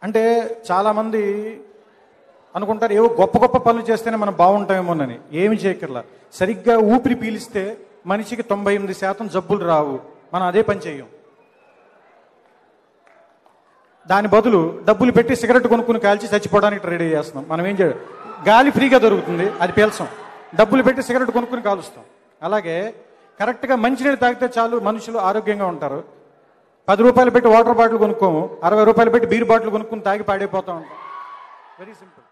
అంటే చాలామంది అనుకుంటారు ఏవో గొప్ప గొప్ప పనులు చేస్తేనే మనం బాగుంటామేమోనని ఏమి చేయకర్లా సరిగ్గా ఊపిరి పీలిస్తే మనిషికి తొంభై ఎనిమిది శాతం జబ్బులు రావు మనం అదే పని చేయం దాని బదులు డబ్బులు పెట్టి సిగరెట్ కొనుక్కుని కాల్చి చచ్చిపోవడానికి రెడీ చేస్తున్నాం మనం ఏం చేయాలి గాలి ఫ్రీగా దొరుకుతుంది అది పీల్చం డబ్బులు పెట్టి సిగరెట్ కొనుక్కుని కాలుస్తాం అలాగే కరెక్ట్గా మంచినీళ్ళు తాగితే చాలు మనుషులు ఆరోగ్యంగా ఉంటారు పది రూపాయలు పెట్టి వాటర్ బాటిల్ కొనుక్కోము అరవై రూపాయలు పెట్టి బీర్ బాటిల్ కొనుక్కుని తాగి పాడైపోతూ ఉంటాం వెరీ సింపుల్